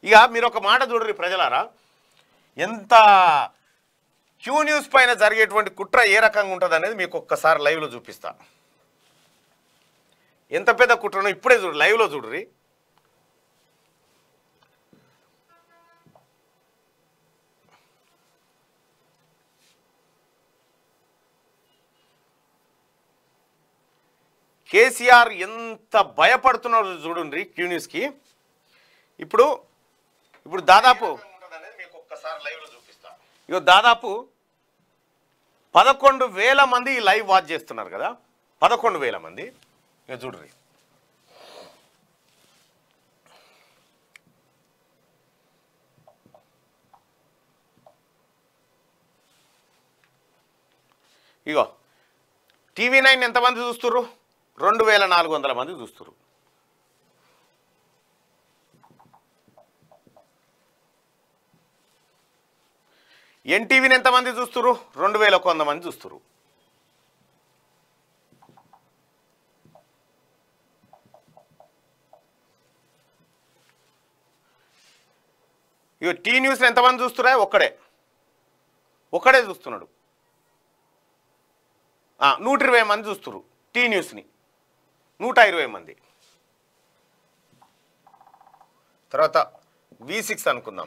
ఇక మీరు ఒక మాట చూడరు ప్రజలారా ఎంత క్యూ న్యూస్ పైన జరిగేటువంటి కుట్ర ఏ రకంగా ఉంటుంది అనేది మీకు ఒక్కసారి లైవ్లో చూపిస్తా ఎంత పెద్ద కుట్రనో ఇప్పుడే చూడు లైవ్లో చూడరి కేసీఆర్ ఎంత భయపడుతున్నారో చూడండి క్యూ న్యూస్కి ఇప్పుడు ఇప్పుడు దాదాపు ఇగో దాదాపు పదకొండు వేల మంది ఈ లైవ్ వాచ్ చేస్తున్నారు కదా పదకొండు వేల మంది ఇక చూడ్రి ఇగో టీవీ నైన్ ఎంతమంది చూస్తుర్రు రెండు వేల నాలుగు వందల మంది చూస్తుర్రు ఎన్టీవీని ఎంతమంది చూస్తుర్రు రెండు వేల ఒక వంద మంది చూస్తుర్రు ఇగో టీ న్యూస్ని ఎంతమంది చూస్తురా ఒక్కడే ఒక్కడే చూస్తున్నాడు ఆ, నూట ఇరవై మంది చూస్తున్నారు టీ న్యూస్ని నూట ఇరవై మంది తర్వాత వి సిక్స్ అనుకుందాం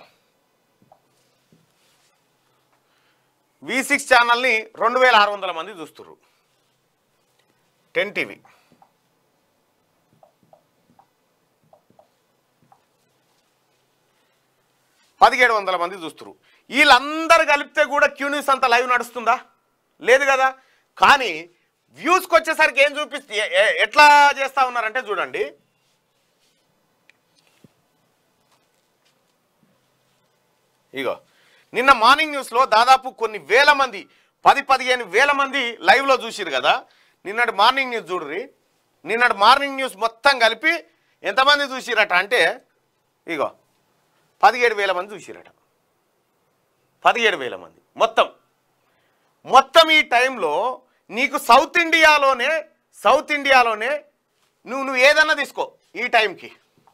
వి సిక్స్ ఛానల్ని రెండు వేల ఆరు వందల మంది చూస్తున్నారు టెన్ టీవీ పదిహేడు వందల మంది చూస్తున్నారు వీళ్ళందరూ కలిపితే కూడా క్యూ న్యూస్ అంత లైవ్ నడుస్తుందా లేదు కదా కానీ వ్యూస్కి వచ్చేసరికి ఏం చూపిస్తే ఎ- ఎ- ఎట్లా చేస్తా ఉన్నారంటే చూడండి ఇగో నిన్న మార్నింగ్ న్యూస్లో దాదాపు కొన్ని వేల మంది పది పదిహేను వేల మంది లైవ్లో చూసిరు కదా నిన్నటి మార్నింగ్ న్యూస్ చూడ్రి నిన్నటి మార్నింగ్ న్యూస్ మొత్తం కలిపి ఎంతమంది చూసిరట అంటే ఇగో పదిహేడు వేల మంది చూసిరట పదిహేడు వేల మంది మొత్తం మొత్తం ఈ టైంలో నీకు సౌత్ ఇండియాలోనే సౌత్ ఇండియాలోనే నువ్వు నువ్వు ఏదన్నా తీసుకో ఈ టైంకి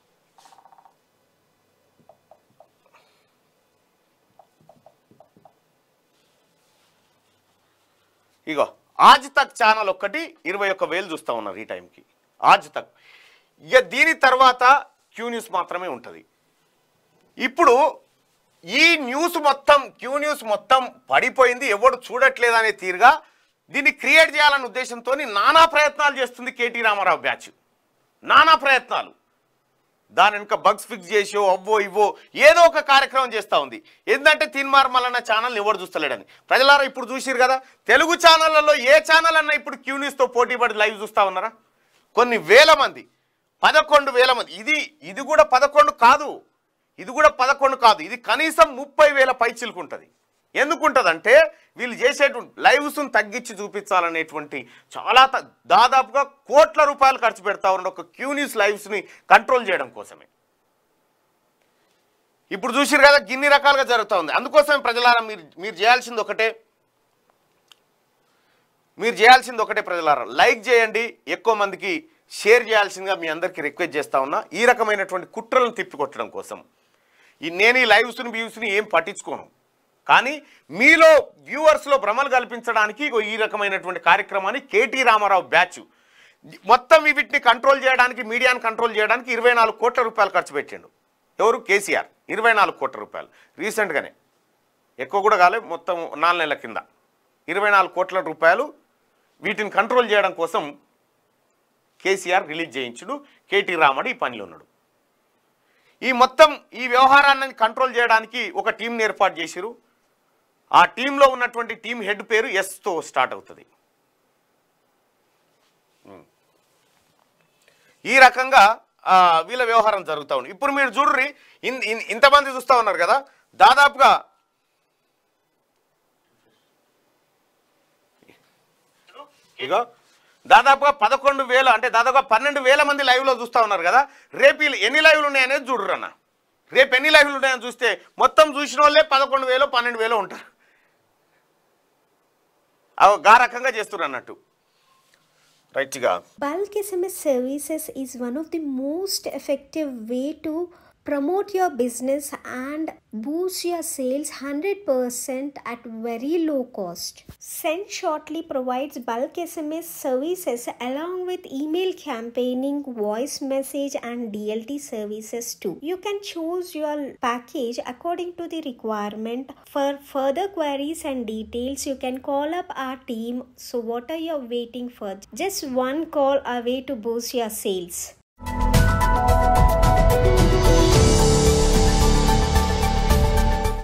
ఇగో ఆజ్ తక్ ఛానల్ ఒక్కటి ఇరవై ఒక్క వేలు చూస్తూ ఉన్నారు ఈ టైంకి ఆజ్ తక్ ఇక దీని తర్వాత క్యూ న్యూస్ మాత్రమే ఉంటుంది ఇప్పుడు ఈ న్యూస్ మొత్తం క్యూ న్యూస్ మొత్తం పడిపోయింది ఎవడు చూడట్లేదనే తీరుగా దీన్ని క్రియేట్ చేయాలనే ఉద్దేశంతో నానా ప్రయత్నాలు చేస్తుంది కేటీ రామారావు బ్యాచ్ నానా ప్రయత్నాలు దాని వెనుక బగ్స్ ఫిక్స్ చేసో అవ్వో ఇవ్వో ఏదో ఒక కార్యక్రమం చేస్తూ ఉంది ఏంటంటే తిన్మార్ మల్లన్న ఛానల్ ఎవరు చూస్తలేడని ప్రజలారా ఇప్పుడు చూసిరు కదా తెలుగు ఛానళ్లలో ఏ ఛానల్ అన్నా ఇప్పుడు క్యూ న్యూస్తో పోటీ పడి లైవ్ చూస్తూ ఉన్నారా కొన్ని వేల మంది పదకొండు వేల మంది ఇది ఇది కూడా పదకొండు కాదు ఇది కూడా పదకొండు కాదు ఇది కనీసం ముప్పై వేల పైచిలకు ఉంటుంది ఎందుకుంటుందంటే వీళ్ళు చేసేటువంటి లైవ్స్ను తగ్గించి చూపించాలనేటువంటి చాలా త- దాదాపుగా కోట్ల రూపాయలు ఖర్చు పెడతా ఉన్న ఒక క్యూ న్యూస్ లైవ్స్ని కంట్రోల్ చేయడం కోసమే ఇప్పుడు చూసిరు కదా గిన్ని రకాలుగా జరుగుతూ ఉంది అందుకోసమే ప్రజలారా మీరు మీరు చేయాల్సింది ఒకటే మీరు చేయాల్సింది ఒకటే ప్రజలారా లైక్ చేయండి ఎక్కువ మందికి షేర్ చేయాల్సిందిగా మీ అందరికీ రిక్వెస్ట్ చేస్తా ఉన్నా ఈ రకమైనటువంటి కుట్రలను తిప్పికొట్టడం కోసం ఈ నేను ఈ లైవ్స్ని వ్యూస్ని ఏం పట్టించుకోను కానీ మీలో వ్యూవర్స్లో భ్రమలు కల్పించడానికి ఇగో ఈ రకమైనటువంటి కార్యక్రమాన్ని కేటీ రామారావు బ్యాచ్ మొత్తం వీటిని కంట్రోల్ చేయడానికి మీడియాను కంట్రోల్ చేయడానికి ఇరవై నాలుగు కోట్ల రూపాయలు ఖర్చు పెట్టిండు ఎవరు కేసీఆర్ ఇరవై నాలుగు కోట్ల రూపాయలు రీసెంట్గానే ఎక్కువ కూడా కాలే మొత్తం నాలుగు నెలల కింద ఇరవై నాలుగు కోట్ల రూపాయలు వీటిని కంట్రోల్ చేయడం కోసం కేసీఆర్ రిలీజ్ చేయించుడు కేటీ రామడు ఈ పనిలో ఉన్నాడు ఈ మొత్తం ఈ వ్యవహారాన్ని కంట్రోల్ చేయడానికి ఒక టీంని ఏర్పాటు చేసిరు ఆ టీంలో ఉన్నటువంటి టీం హెడ్ పేరు ఎస్తో స్టార్ట్ అవుతుంది ఉమ్. ఈ రకంగా ఆ, వీళ్ళ వ్యవహారం జరుగుతూ ఉంది ఇప్పుడు మీరు చూడ్రి ఇన్- ఇన్- ఇంతమంది చూస్తూ ఉన్నారు కదా దాదాపుగా ఇగో దాదాపుగా పదకొండు వేల అంటే దాదాపుగా పన్నెండు వేల మంది లైవ్లో చూస్తూ ఉన్నారు కదా రేపు వీళ్ళు ఎన్ని లైవ్లు ఉన్నాయనేది చూడరు అన్న రేపు ఎన్ని లైవ్లు ఉన్నాయని చూస్తే మొత్తం చూసిన వాళ్ళే పదకొండు వేలు పన్నెండు వేలు ఉంటారు అవి గా రకంగా చేస్తున్నారు అన్నట్టు రైట్గా Bulk SMS services is one of the most effective way to promote your business and boost your sales 100% at very low cost. Send Shortly provides bulk SMS services along with email campaigning, voice message, and DLT services too. You can choose your package according to the requirement. For further queries and details, you can call up our team. So, what are you waiting for? Just one call away to boost your sales.